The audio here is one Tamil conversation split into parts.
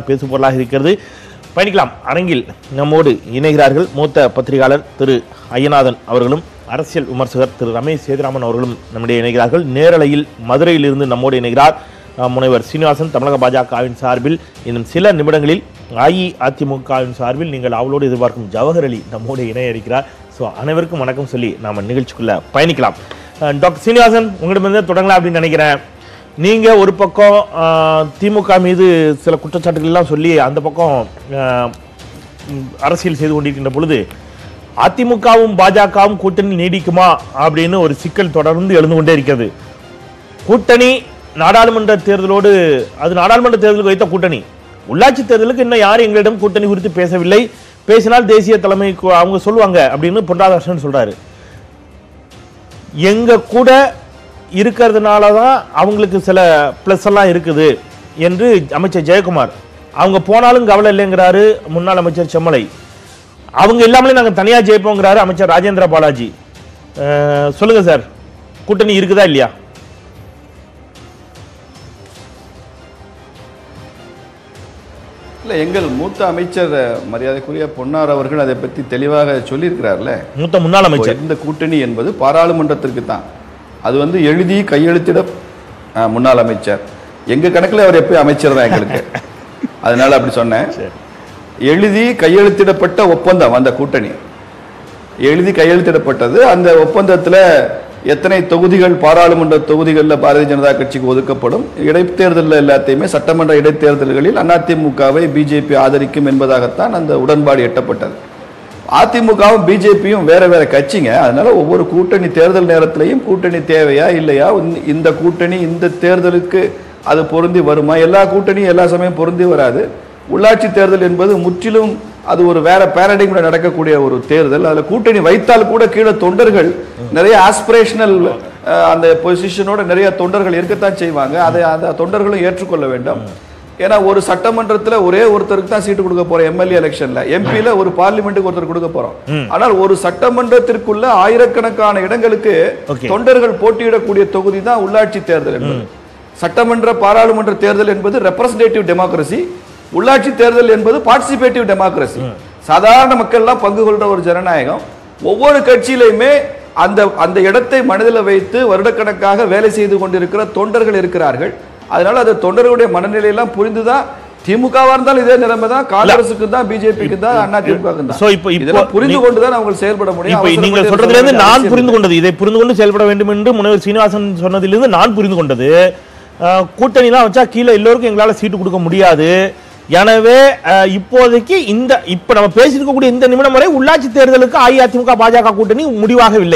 பேசு பொருளாக இருக்கிறது பயணிக்கலாம் அரங்கில் நம்மோடு இணைகிறார்கள் மூத்த பத்திரிகையாளர் திரு ஐயநாதன் அவர்களும் அரசியல் விமர்சகர் திரு ரமேஷ் சேதுராமன் அவர்களும் நம்முடைய இணைகிறார்கள் நேரலையில் மதுரையிலிருந்து நம்மோடு இணைகிறார் அஹ், முனைவர் சீனிவாசன் தமிழக பாஜகவின் சார்பில் இன்னும் சில நிமிடங்களில் அஇஅதிமுகவின் சார்பில் நீங்கள் அவளோடு எதிர்பார்க்கும் ஜவஹர் அலி நம்மோடு இணைய இருக்கிறார் ஸோ அனைவருக்கும் வணக்கம் சொல்லி நாம நிகழ்ச்சிக்குள்ள பயணிக்கலாம் அஹ், டாக்டர் சீனிவாசன் உங்களிடமிருந்து தொடங்கலாம் அப்படின்னு நினைக்கிறேன் நீங்க ஒரு பக்கம் அஹ், திமுக மீது சில குற்றச்சாட்டுகள் எல்லாம் சொல்லி அந்த பக்கம் அஹ், ம், அரசியல் செய்து கொண்டிருக்கின்ற பொழுது அதிமுகவும் பாஜகவும் கூட்டணி நீடிக்குமா அப்படின்னு ஒரு சிக்கல் தொடர்ந்து எழுந்து கொண்டே இருக்கிறது கூட்டணி நாடாளுமன்ற தேர்தலோடு அது நாடாளுமன்ற தேர்தலுக்கு வைத்த கூட்டணி உள்ளாட்சி தேர்தலுக்கு இன்னும் யாரும் எங்களிடம் கூட்டணி குறித்து பேசவில்லை பேசினால் தேசிய தலைமை கு- அவங்க சொல்லுவாங்க அப்படின்னு பொன்ராதாகிருஷ்ணன் சொல்றாரு எங்க கூட இருக்கிறதுனால தான் அவங்களுக்கு சில ப்ளஸ் எல்லாம் இருக்குது என்று அமைச்சர் ஜெயக்குமார் அவங்க போனாலும் கவலை இல்லைங்கிறாரு முன்னாள் அமைச்சர் செம்மலை அவங்க இல்லாமலே நாங்கள் தனியாக ஜெயிப்போங்கிறாரு அமைச்சர் ராஜேந்திர பாலாஜி அஹ், சொல்லுங்க சார் கூட்டணி இருக்குதா இல்லையா இல்லை எங்கள் மூத்த அமைச்சர் மரியாதைக்குரிய பொன்னார் அவர்கள் அதை பற்றி தெளிவாக சொல்லியிருக்கிறார்ல மூத்த முன்னாள் அமைச்சர் இந்த கூட்டணி என்பது பாராளுமன்றத்திற்கு தான் அது வந்து எழுதி கையெழுத்திட ஆ, முன்னாள் அமைச்சர் எங்க கணக்குல அவர் எப்பயும் அமைச்சர் தான் எங்களுக்கு அதனால அப்படி சொன்னேன் எழுதி கையெழுத்திடப்பட்ட ஒப்பந்தம் அந்த கூட்டணி எழுதி கையெழுத்திடப்பட்டது அந்த ஒப்பந்தத்துல எத்தனை தொகுதிகள் பாராளுமன்ற தொகுதிகளில் பாரதிய ஜனதா கட்சிக்கு ஒதுக்கப்படும் இடைத்தேர்தலில் எல்லாத்தையுமே சட்டமன்ற இடைத்தேர்தல்களில் அதிமுகவை பிஜேபி ஆதரிக்கும் என்பதாகத்தான் அந்த உடன்பாடு எட்டப்பட்டது அதிமுகவும் பிஜேபியும் வேற வேற கட்சிங்க அதனால ஒவ்வொரு கூட்டணி தேர்தல் நேரத்திலையும் கூட்டணி தேவையா இல்லையா இந்த- இந்த கூட்டணி இந்த தேர்தலுக்கு அது பொருந்தி வருமா எல்லா கூட்டணியும் எல்லா சமயம் பொருந்தி வராது உள்ளாட்சி தேர்தல் என்பது முற்றிலும் அது ஒரு வேற பேரடைம்ல நடக்கக்கூடிய ஒரு தேர்தல் அதுல கூட்டணி வைத்தால் கூட கீழே தொண்டர்கள் நிறைய ஆஸ்பிரேஷனல் அந்த பொசிஷனோட நிறைய தொண்டர்கள் இருக்கத்தான் செய்வாங்க அதை அந்த தொண்டர்களும் ஏற்றுக்கொள்ள வேண்டும் ஏன்னா ஒரு சட்டமன்றத்துல ஒரே ஒருத்தருக்கு தான் சீட்டு கொடுக்க போறோம் எம்எல்ஏ எலெக்ஷன்ல எம்பில ஒரு பார்லிமெண்ட்டுக்கு ஒருத்தர் கொடுக்க போறோம் ஆனால் ஒரு சட்டமன்றத்திற்குள்ள ஆயிரக்கணக்கான இடங்களுக்கு Okay. தொண்டர்கள் போட்டியிடக்கூடிய தொகுதி தான் உள்ளாட்சி தேர்தல் என்பது சட்டமன்ற பாராளுமன்ற தேர்தல் என்பது ரெப்ரசன்டேட்டிவ் டெமோக்ரஸி உள்ளாட்சி தேர்தல் என்பது பார்ட்டிசிபேட்டிவ் டெமோக்ரஸி சாதாரண மக்கள் எல்லாம் பங்கு கொள்ற ஒரு ஜனநாயகம் ஒவ்வொரு கட்சியிலையுமே அந்த அந்த இடத்தை மனதில் வைத்து வருடக்கணக்காக வேலை செய்து கொண்டிருக்கிற தொண்டர்கள் இருக்கிறார்கள் அதனால அந்த தொண்டர்களுடைய மனநிலையெல்லாம் புரிந்துதான் திமுகவா இருந்தாலும் இதே நிலைமை தான் காங்கிரசுக்கு தான் பிஜேபிக்கு தான் அண்ணா திமுக தான் So, இப்போ- இப்போ இதெல்லாம் புரிந்து நீ- கொண்டு தான் அவங்க செயல்பட முடியும் இப்ப நீங்க அவசரப்பட்டு சொல்றதுல இருந்து சொல்ல நான் வேண்டிய புரிந்து அவசியம் கொண்டது இதை புரிந்து கொண்டு செயல்பட வேண்டும் என்று முனைவர் சீனிவாசன் சொன்னதிலிருந்து நான் புரிந்து கொண்டது அஹ், கூட்டணிலாம் வச்சா கீழே எல்லோருக்கும் எங்களால சீட்டு கொடுக்க முடியாது எனவே அஹ், இப்போதைக்கு இந்த இப்ப நம்ம பேசியிருக்கக்கூடிய இந்த நிமிடம் வரை உள்ளாட்சி தேர்தலுக்கு அஇஅதிமுக பாஜக கூட்டணி முடிவாகவில்லை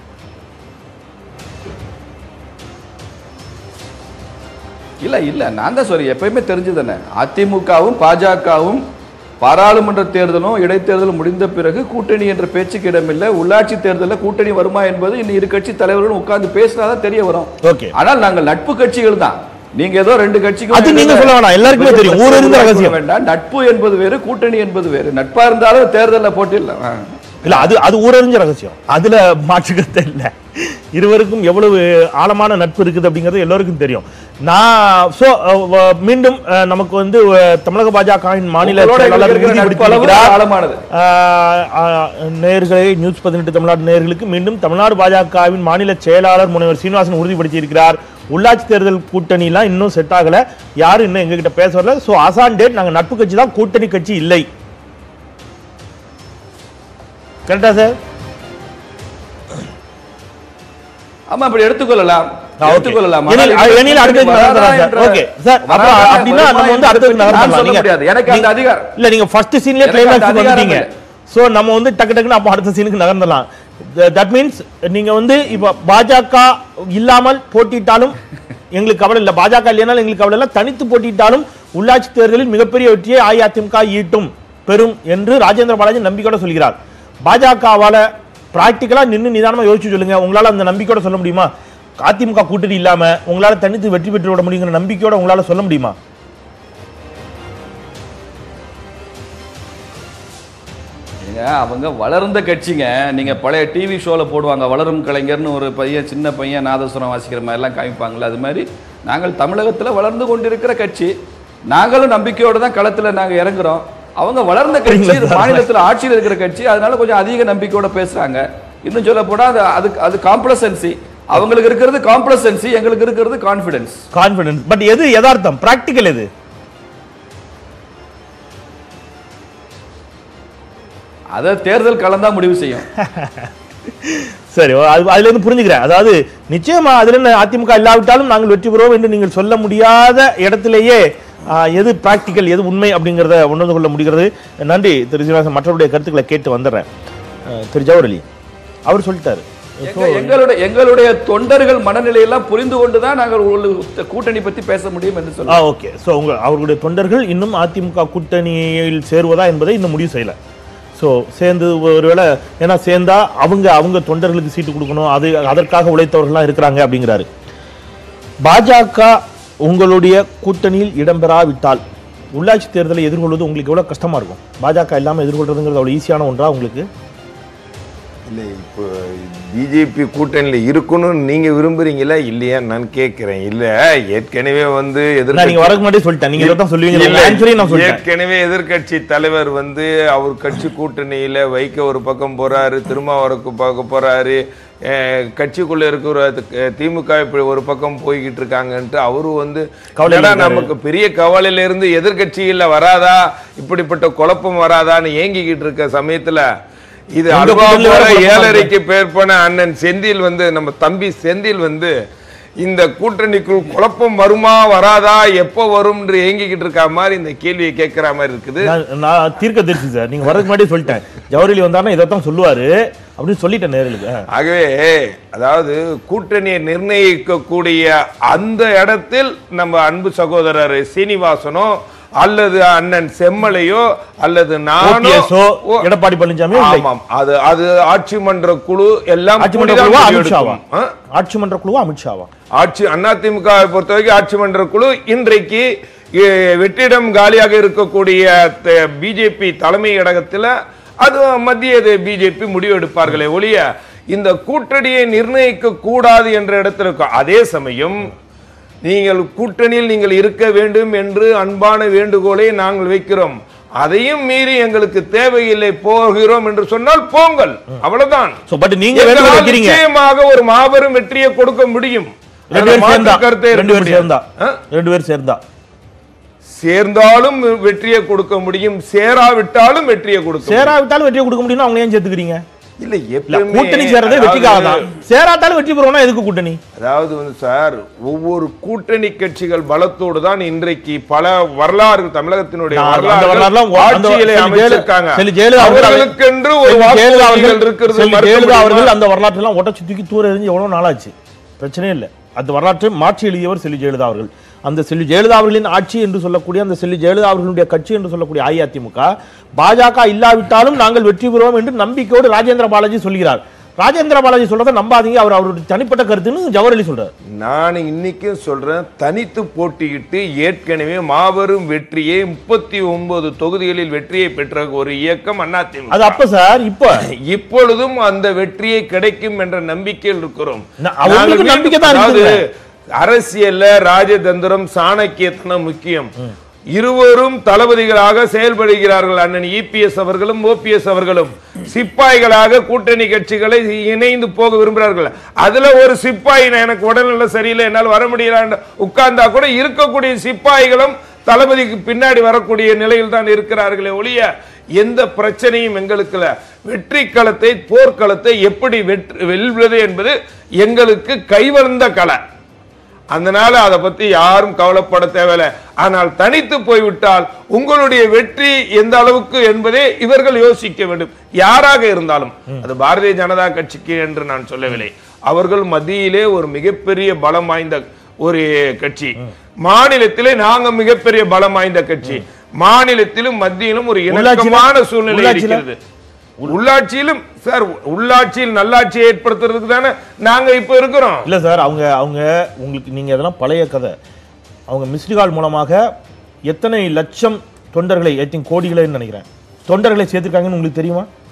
இல்ல இல்ல நான் தான் சொல்றேன் எப்பயுமே தெரிஞ்சதுதானே அதிமுகவும் பாஜகவும் பாராளுமன்ற தேர்தலும் இடைத்தேர்தலும் முடிந்த பிறகு கூட்டணி என்ற பேச்சுக்கு இடமில்லை உள்ளாட்சி தேர்தலில் கூட்டணி வருமா என்பது இன்னும் இரு கட்சி தலைவர்களும் உட்கார்ந்து பேசினாதான் தெரிய வரும் ஓகே ஆனால் நாங்கள் நட்பு கட்சிகள் தான் நீங்க ஏதோ ரெண்டு கட்சிக்கும் அது நீங்க சொல்ல வேணாம். எல்லாருக்குமே தெரியும். ஊர் இருந்த ரகசியம். வேண்டாம் நட்பு என்பது வேறு கூட்டணி என்பது வேறு நட்பா இருந்தாலும் தேர்தலில் போட்டியில்லை ஆ. இல்ல அது அது ஊரறிஞ்ச ரகசியம் அதுல மாற்றுக்கருத்து இல்ல இருவருக்கும் எவ்வளவு ஆழமான நட்பு இருக்குது அப்படிங்கிறது எல்லோருக்கும் தெரியும் நான் சோ மீண்டும் அஹ், நமக்கு வந்து அஹ், தமிழக பாஜகவின் மாநில உங்களோட செயலாளர் இருக்கிற நட்பு அளவு உறுதிப்படுத்தியிருக்கிறார். ஆழமானது. ஆஹ், ஆஹ், நேயர்களே நியூஸ் பதினெட்டு தமிழ்நாடு நேயர்களுக்கு மீண்டும் தமிழ்நாடு பாஜகவின் மாநில செயலாளர் முனைவர் சீனிவாசன் உறுதிப்படுத்தியிருக்கிறார் உள்ளாட்சி தேர்தல் கூட்டணிலாம் இன்னும் செட் ஆகல யாரும் இன்னும் எங்ககிட்ட பேச வரல ஸோ அசான் டேட் நாங்க நட்பு கட்சி தான் கூட்டணி கட்சி இல்லை கரெக்டா சார் ஆமா அப்படி எடுத்துக்கொள்ளலாம் okay. எடுத்துக்கொள்ளலாம் எனில் ஆனால் இந்த எனில் அடுத்ததுக்கு வராதா நகர்த்தலாம் சார். என்ற- Okay. சார், அப்ப வராதா அப்படின்னா வருமா நம்ம வந்து என்பதை அடுத்ததுக்கு பற்றி நான் நகர்த்தலாம். சொல்ல நீங்க- முடியாது எனக்கு அந்த நீங்க- அதிகாரம் இல்ல நீங்க ஃபர்ஸ்ட் சீன்லயே எனக்கு கிளைமாக்ஸ் அந்த அதிகாரம் வந்துட்டீங்க இல்லை. சோ நம்ம வந்து டக்கு டக்குன்னு அப்போ அடுத்த சீனுக்கு நகர்ந்தலாம் தட் மீன்ஸ் நீங்க வந்து இப்ப பாஜக இல்லாமல் போட்டியிட்டாலும் எங்களுக்கு கவலை இல்ல பாஜக இல்லைனாலும் எங்களுக்கு கவலை இல்ல தனித்து போட்டியிட்டாலும் உள்ளாட்சி தேர்தலில் மிகப்பெரிய வெற்றியை அஇஅதிமுக ஈட்டும் பெறும் என்று ராஜேந்திர பாலாஜி நம்பிக்கையோட சொல்கிறார் பாஜகவால பிராக்டிக்கலா நின்னு நிதானமா யோசிச்சு சொல்லுங்க உங்களால அந்த நம்பிக்கையோட சொல்ல முடியுமா அதிமுக கூட்டணி இல்லாம உங்களால தனித்து வெற்றி பெற்று விட முடியுங்கிற நம்பிக்கையோட உங்களால சொல்ல முடியுமா ஏங்க, அவங்க வளர்ந்த கட்சிங்க நீங்க பழைய டிவி ஷோல போடுவாங்க வளரும் கலைஞர்னு ஒரு பையன் சின்ன பையன் நாதஸ்வரம் வாசிக்கிற மாதிரி எல்லாம் காமிப்பாங்கல்ல அது மாதிரி நாங்கள் தமிழகத்துல வளர்ந்து கொண்டிருக்கிற கட்சி நாங்களும் நம்பிக்கையோட தான் களத்துல நாங்க இறங்குறோம் அவங்க வளர்ந்த கட்சி இது மாநிலத்துல ஆட்சியில் இருக்கிற கட்சி அதனால கொஞ்சம் அதிக நம்பிக்கையோட பேசுறாங்க இன்னும் சொல்ல போனா அது அது அது காம்ப்ளசன்சி அவங்களுக்கு இருக்கிறது காம்ப்ளசன்சி எங்களுக்கு இருக்கிறது கான்ஃபிடன்ஸ் கான்பிடன்ஸ் பட் எது யதார்த்தம் பிராக்டிக்கல் எது அதை தேர்தல் களம் தான் முடிவு செய்யும் சரி அது அதுல இருந்து புரிஞ்சுக்கிறேன் அதாவது நிச்சயமா அதுல என்ன அதிமுக இல்லாவிட்டாலும் நாங்கள் வெற்றி பெறுவோம் என்று நீங்கள் சொல்ல முடியாத இடத்திலேயே ஆ, எது பிராக்டிக்கல் எது உண்மை அப்படிங்கிறத உணர்ந்து கொள்ள முடிகிறது நன்றி திரு சீனிவாசன் மற்றவருடைய கருத்துக்களை கேட்டு வந்துடுறேன் ஆ, திரு ஜவஹர்லி அவர் சொல்லிட்டாரு எங்க- எங்களுடைய எங்களுடைய தொண்டர்கள் மனநிலையெல்லாம் புரிந்து கொண்டு தான் நாங்கள் ஒரு கூட்டணி பத்தி பேச முடியும் என்று ஆ சொல்லுவோம் ஓகே ஸோ உங்க அவர்களுடைய தொண்டர்கள் இன்னும் அதிமுக கூட்டணியில் சேருவதா என்பதை இன்னும் முடிவு செய்யல ஸோ சேர்ந்து ஒருவேளை ஏன்னா சேர்ந்தா அவங்க அவங்க தொண்டர்களுக்கு சீட்டு கொடுக்கணும் அது அதற்காக உழைத்தவர்கள்லாம் இருக்கிறாங்க அப்படிங்கிறாரு பாஜக உங்களுடைய கூட்டணியில் இடம்பெறாவிட்டால் உள்ளாட்சி தேர்தலை எதிர்கொள்வது உங்களுக்கு எவ்வளவு கஷ்டமா இருக்கும் பாஜக இல்லாமல் எதிர்கொள்றதுங்கிறது அவ்வளோ ஈஸியான ஒன்றா உங்களுக்கு இல்லை இப்போ பிஜேபி கூட்டணியில் இருக்கணும்னு நீங்க விரும்புறீங்களா இல்லையா நான் கேட்கிறேன் இல்ல ஏற்கனவே வந்து நான் நீங்க வரக்கு முன்னாடி சொல்லிட்டேன் நீங்க இதை தான் சொல்லுவீங்க இல்ல, ஆன்சரே நான் சொல்லிட்டேன் ஏற்கனவே எதிர்க்கட்சி தலைவர் வந்து அவர் கட்சி கூட்டணியில வைக்க ஒரு பக்கம் போறாரு திருமாவரக்கு பார்க்க போறாரு அஹ், கட்சிக்குள்ள இருக்கிற அஹ், திமுக இப்படி ஒரு பக்கம் போய்கிட்டு இருக்காங்கன்ட்டு அவரு வந்து கவலையில என்னடா இருக்காரு. நமக்கு பெரிய கவலையில இருந்து எதிர்க்கட்சியில வராதா இப்படிப்பட்ட குழப்பம் வராதான்னு ஏங்கிக்கிட்டு இருக்க சமயத்துல இது உங்க அல்வா கூட்டணியில போற வேற குழப்பமா ஏழரைக்கு பேர் போன அண்ணன் செந்தில் வந்து நம்ம தம்பி செந்தில் வந்து இந்த கூட்டணிக்குள் குழப்பம் வருமா வராதா எப்போ வரும் ஏங்கிக்கிட்டு இருக்க மாதிரி இந்த கேள்வியை கேட்கிற மாதிரி இருக்குது நான் நான் தீர்க்க தரிசி சார் நீங்க வரதுக்கு முன்னாடி சொல்லிட்டேன் ஜவஹர்லி வந்தாருன்னா இதைத்தான் சொல்லுவாரு அப்படின்னு சொல்லிட்டேன் நேரலுக்கு ஆகவே அதாவது கூட்டணியை நிர்ணயிக்கக்கூடிய அந்த இடத்தில் நம்ம அன்பு சகோதரர் சீனிவாசனோ அல்லது அண்ணன் செம்மலையோ அல்லது நானோ ஓபிஎஸ்ஓ ஓ- எடப்பாடி பழனிசாமியோ இல்லை ஆமாம் அது அது ஆட்சி மன்ற குழு எல்லாம் ஆட்சி மன்ற கூடிதான் குழுவா முடிவு அமித்ஷாவா எடுக்கும். ஆ? ஆட்சி மன்ற குழுவா அமித்ஷாவா ஆட்சி அதிமுக பொறுத்த வரைக்கும் ஆட்சி மன்ற குழு இன்றைக்கு எ, வெற்றிடம் காலியாக இருக்கக்கூடிய பிஜேபி தலைமை இடத்துல அது மத்திய பிஜேபி முடிவு எடுப்பார்களே ஒழிய இந்த கூட்டணியை நிர்ணயிக்க கூடாது என்ற இடத்துல இருக்கும் அதே சமயம் நீங்கள் கூட்டணியில் நீங்கள் இருக்க வேண்டும் என்று அன்பான வேண்டுகோளை நாங்கள் வைக்கிறோம் அதையும் மீறி எங்களுக்கு தேவையில்லை போகிறோம் என்று சொன்னால் போங்கள் அவ்வளவுதான் சோ பட் நீங்க வேண்டுகோள் எங்களால் வைக்கிறீங்க நிச்சயமாக ஒரு மாபெரும் வெற்றியை கொடுக்க முடியும் ரெண்டு பேர் அதுல சேர்ந்தா மாற்று கருத்தே ரெண்டு இருக்க பேர் சேர்ந்தா முடியாது. ஆ? ரெண்டு பேர் சேர்ந்தா சேர்ந்தாலும் வெற்றியை கொடுக்க முடியும் சேராவிட்டாலும் வெற்றியை கொடுக்க முடியும். சேராவிட்டாலும் வெற்றியை கொடுக்க முடியும்னா அவங்க ஏன் சேர்த்துக்கிறீங்க இல்ல இல்ல எப்பவுமே கூட்டணி சேர்றதே வெற்றிக்காக தான் அதாவது- சேராட்டாலும் வெற்றி பெறுவோம்னா எதுக்கு கூட்டணி அதாவது வந்து சார் ஒவ்வொரு கூட்டணி கட்சிகள் பலத்தோடு தான் இன்றைக்கு பல வரலாறு தமிழகத்தினுடைய நான் அந்த வரலாறுகள் வரலாறுலாம் அந்த ஆட்சியிலே செல்வி ஜெயல- அமைச்சிருக்காங்க செல்வி ஜெயலலிதா அவர்கள் அவர்களுக்கென்று ஒரு செல்வி ஜெயலலிதா வாக்குறுதிகள் அவர்கள் இருக்கிறது செல்வி மறுக்க ஜெயலலிதா முடியுமா? அவர்கள் அந்த வரலாற்றெல்லாம் உடச்சு தூக்கி தூர எறிஞ்சு எவ்வளவு நாளாச்சு பிரச்சனையே இல்லை அந்த வரலாற்றை மாற்றி எழுதியவர் செல்வி ஜெயலலிதா அவர்கள் அந்த செல்வி ஜெயலலிதா அவர்களின் ஆட்சி என்று சொல்லக்கூடிய அந்த செல்வி ஜெயலலிதா அவர்களுடைய கட்சி என்று சொல்லக்கூடிய அஇஅதிமுக பாஜக இல்லாவிட்டாலும் நாங்கள் வெற்றி பெறுவோம் என்று நம்பிக்கையோடு ராஜேந்திர பாலாஜி சொல்கிறார் ராஜேந்திர பாலாஜி சொல்றதை நம்பாதீங்க அவர் அவருடைய தனிப்பட்ட கருத்துன்னு ஜவஹர்லி சொல்றாரு நான் இன்னைக்கும் சொல்றேன் தனித்து போட்டியிட்டு ஏற்கனவே மாபெரும் வெற்றியை முப்பத்தி ஒன்பது தொகுதிகளில் வெற்றியை பெற்ற ஒரு இயக்கம் அதிமுக அது அப்ப சார் இப்ப இப்பொழுதும் அந்த வெற்றியை கிடைக்கும் என்ற நம்பிக்கையில் இருக்கிறோம் ந- அவங்களுக்கு நாங்கள் நம்பிக்கை தான் அதாவது இருக்குங்க. அரசியல்ல ராஜதந்திரம் சாணக்கியத்தனம் முக்கியம் இருவரும் தளபதிகளாக செயல்படுகிறார்கள் அண்ணன் இபிஎஸ் அவர்களும் ஓபிஎஸ் அவர்களும் சிப்பாய்களாக கூட்டணி கட்சிகளை இணைந்து போக விரும்புகிறார்கள் அதுல ஒரு சிப்பாய் நான் எனக்கு உடல்நிலை சரியில்லை என்னால் வர முடியல உட்கார்ந்தா கூட இருக்கக்கூடிய சிப்பாய்களும் தளபதிக்கு பின்னாடி வரக்கூடிய நிலையில் தான் இருக்கிறார்களே ஒழிய எந்த பிரச்சனையும் எங்களுக்கு இல்ல. வெற்றி களத்தை போர்க்களத்தை எப்படி வெற்றி வெல்வது என்பது எங்களுக்கு கைவந்த கலை அதனால அதை பத்தி யாரும் கவலைப்பட தேவையில்லை ஆனால் தனித்து போய்விட்டால் உங்களுடைய வெற்றி எந்த அளவுக்கு என்பதை இவர்கள் யோசிக்க வேண்டும் யாராக இருந்தாலும் அது பாரதிய ஜனதா கட்சிக்கு என்று நான் சொல்லவில்லை அவர்கள் மத்தியிலே ஒரு மிகப்பெரிய பலம் வாய்ந்த ஒரு கட்சி மாநிலத்திலே நாங்க மிகப்பெரிய பலம் வாய்ந்த கட்சி மாநிலத்திலும் மத்தியிலும் ஒரு இணக்கமான சூழ்நிலை உள்ளாட்சியில? இருக்கிறது உள்ளாட்சியிலும் சார் உள்ளாட்சியில் நல்லாட்சியை ஏற்படுத்துறதுக்கு தானே நாங்க இப்ப இருக்கிறோம் இல்ல சார் அவங்க அவங்க உங்களுக்கு நீங்க அதெல்லாம் பழைய கதை அவங்க மிஸ்டு கால் மூலமாக எத்தனை லட்சம் தொண்டர்களை ஐ திங்க் கோடிகளை நினைக்கிறேன் தொண்டர்களை சேர்த்திருக்காங்கன்னு உங்களுக்கு தெரியுமா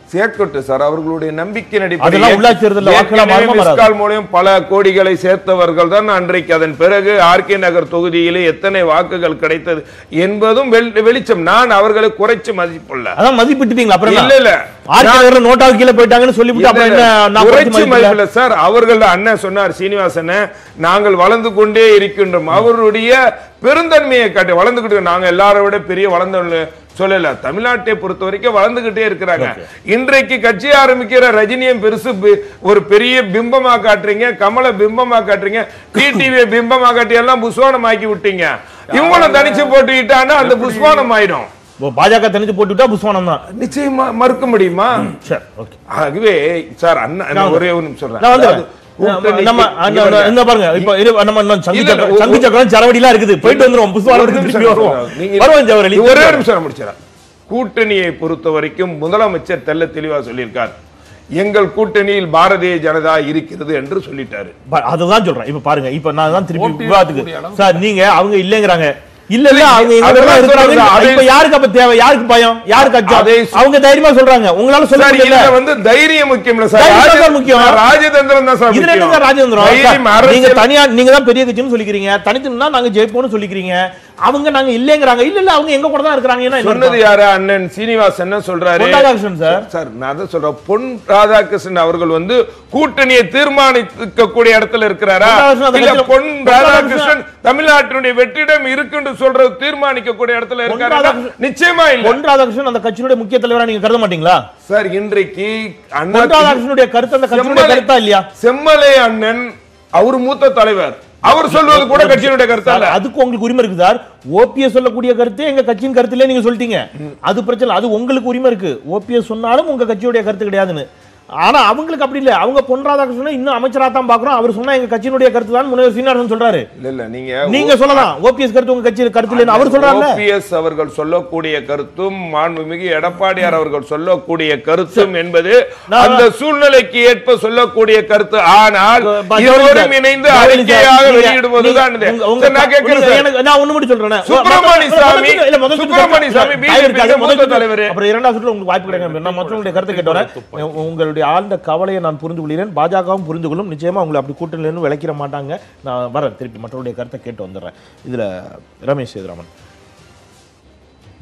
சேர்க்கட்டும் சார் அவர்களுடைய நம்பிக்கை அதெல்லாம் உள்ளாட்சி தேர்தல்ல வாக்குலாம் மாறுமா மாறாதா? மிஸ்கால் மூலம் பல கோடிகளை சேர்த்தவர்கள் தான் அன்றைக்கு அதன் பிறகு ஆர்கே நகர் தொகுதியிலே எத்தனை வாக்குகள் கிடைத்தது என்பதும் வெளி- வெளிச்சம் நான் அவர்களை குறைச்சு மதிப்புள்ள அதான் மதிப்பிட்டுட்டீங்களா அப்புறம் இல்ல இல்ல ஆர்கே நோட்டாவுக்கு கீழே போயிட்டாங்கன்னு சொல்லிவிட்டு அப்புறம் என்ன நான் குறைச்சு குறைச்சு மதிப்பிடல? மதிப்பில்ல சார் அவர்கள் அண்ணன் சொன்னார் சீனிவாசன் நாங்கள் வளர்ந்து கொண்டே இருக்கின்றோம் அவருடைய பெருந்தன்மையை காட்டி வளர்ந்துகிட்டு நாங்க எல்லாரை விட பெரிய வளர்ந்த சொல்லல தமிழ்நாட்டை பொறுத்த வரைக்கும் வளர்ந்துகிட்டே இருக்கிறாங்க இன்றைக்கு கட்சி ஆரம்பிக்கிற ரஜினியும் பெருசு பி- ஒரு பெரிய பிம்பமா காட்டுறீங்க கமல பிம்பமா காட்டுறீங்க டிடிவியை பிம்பமா காட்டி எல்லாம் புஸ்வானம் ஆக்கி விட்டீங்க இவங்களும் தனிச்சு போட்டுக்கிட்டான்னா அந்த புஸ்வானம் ஆயிடும் ஓ, பாஜக தனித்து போட்டு விட்டா புஸ்வானம் தான் நிச்சயமா மறுக்க முடியுமா சரி ஓகே ஆகவே சார் அண்ணா ஒரே ஒரு நிமிஷம் சொல்றேன். நான் வந்து அதாவது கூட்டணி- நம்ம இங்க அந்த- பாருங்க. இந்த பாருங்க இப்ப இரு, நம்ம இன்னும் சங்கு இல்ல, இல்ல, சக்கரம் ஒரு- சங்கு சக்கரம் சரவடிலாம் இருக்குது போயிட்டு வந்துருவோம் ஒரு புஷ்வாலத்துக்கு நிமிஷம் திருப்பி வருவோம் சார். நீங்க- வருவோம் ஜவஹர்லி ஒரே ஒரு நிமிஷம் நான் முடிச்சிடறேன் கூட்டணியை பொறுத்த வரைக்கும் முதலமைச்சர் தெள்ள தெளிவா சொல்லியிருக்கார் எங்கள் கூட்டணியில் பாரதிய ஜனதா இருக்கிறது என்று சொல்லிட்டாரு பா- அதுதான் சொல்றேன் இப்ப பாருங்க இப்ப நான் தான் திருப்பி போட்டி விவாதத்துக்கு இருக்கக்கூடிய இடம் சார் நீங்க அவங்க இல்லங்கிறாங்க இல்ல இல்ல அவங்க எங்க அதெல்லாம் கூட தான் சொல்றது, இருக்கிறாங்க அதை- இப்ப யாருக்கு அப்ப தேவை யாருக்கு பயம் யாருக்கு அச்சம் அதை சொ- அவங்க தைரியமா சொல்றாங்க உங்களால சொல்ல சார் முடியல இதுல வந்து தைரியம் முக்கியம் இல்ல சார் தைரியம் தான் ராஜ- சார் முக்கியம். சார், ராஜதந்திரம் தான் சார் இதுல முக்கியம். என்னங்க ராஜேந்திரம் தைரியம் சார், நீங்க அரசியல் தனியா நீங்க தான் பெரிய கட்சின்னு சொல்லிக்கிறீங்க தனித்துனா நாங்க ஜெயிப்போம்னு சொல்லிக்கிறீங்க அவங்க நாங்க இல்லங்கறாங்க இல்ல இல்ல அவங்க எங்க கூட தான் இருக்கிறாங்கன்னா என்ன சொன்னது அர்த்தம்? யாரு அண்ணன் சீனிவாசன் என்ன சொல்றாரு பொன் ராதாகிருஷ்ணன் சார் சார் நான் அதான் சொல்றேன் பொன் ராதாகிருஷ்ணன் அவர்கள் வந்து கூட்டணியை தீர்மானிக்க கூடிய இடத்துல இருக்கிறாரா பொன் ராதாகிருஷ்ணன் அந்த இல்ல கட்சியில- பொன் பொன் ராதாகிருஷ்ணன் தமிழ்நாட்டினுடைய வெற்றிடம் இருக்குன்னு சொல்றது தீர்மானிக்க கூடிய இடத்துல இருக்காரா ராதாகிருஷ்ணன் நிச்சயமா இல்ல பொன் ராதாகிருஷ்ணன் அந்த கட்சியினுடைய முக்கிய தலைவரா நீங்க கருத மாட்டீங்களா சார் இன்றைக்கு அண்ணா பொன் ராதாகிருஷ்ணனுடைய கருத்து அந்த கட்சியினுடைய செம்மலை- கருத்தா இல்லையா செம்மலை அண்ணன் அவர் மூத்த தலைவர் அவர் சொல்வது கூட கட்சியினுடைய கருத்து சார், அல்ல அதுக்கு உங்களுக்கு உரிமை இருக்கு சார் ஓபிஎஸ் சொல்லக்கூடிய கருத்து எங்க கட்சியின் கருத்துல நீங்க சொல்லிட்டீங்க அது பிரச்சனை இல்ல. அது உங்களுக்கு உரிமை இருக்கு ஓபிஎஸ் சொன்னாலும் உங்க கட்சியுடைய கருத்து கிடையாதுன்னு ஆனா அவங்களுக்கு அப்படி இல்ல அவங்க பொன் ராதாகிருஷ்ணன் இன்னும் அமைச்சரா தான் பாக்குறோம் அவர் சொன்னா எங்க கட்சியினுடைய கருத்து தான் முனைவர் சீனிவாசன் சொல்றாரு இல்ல இல்ல நீங்க நீங்க சொல்லலாம் ஓபிஎஸ் கருத்து உங்க கட்சியில் கருத்து இல்லைன்னு அவர் சொல்றாருல்ல ஓபிஎஸ் அவர்கள் சொல்லக்கூடிய கருத்தும் மாண்புமிகு எடப்பாடியார் அவர்கள் சொல்லக்கூடிய கருத்தும் என்பது நான் அந்த சூழ்நிலைக்கு ஏற்ப சொல்லக்கூடிய கருத்து ஆனால் ப- இருவரும் சார், இணைந்து ஜவஹர்லால் அறிக்கையாக சார், நீங்க- வெளியிடுவதுதான் இது. உங்க- உங்க- சார், நான் கேட்கிறேன் உங்க- சார். எனக்கு- நான் ஒண்ணு மட்டும் சொல்றேன் சுப்பிரமணிய முதல் சாமி, சுற்று- இல்ல, முதல் சுற்று சுப்பிரமணிய சாமி, டைம் BJP இருக்காது. முதல் மூத்த சுற்று- தலைவரு. அப்புறம் இரண்டாவது சுற்றுல உங்களுக்கு வாய்ப்பு கிடைக்கும் நான் மற்றவங்களுடைய கருத்தை கேட்டோன்னே உங்களுடைய ஆழ்ந்த கவலையை நான் புரிந்து கொள்கிறேன் பாஜகவும் புரிந்து கொள்ளும் நிச்சயமா உங்களை அப்படி கூட்டணியிலிருந்து விளக்கிற மாட்டாங்க நான் வரேன் திருப்பி மற்றவருடைய கருத்தை கேட்டு வந்துடுறேன் இதுல ரமேஷ் சேதுராமன்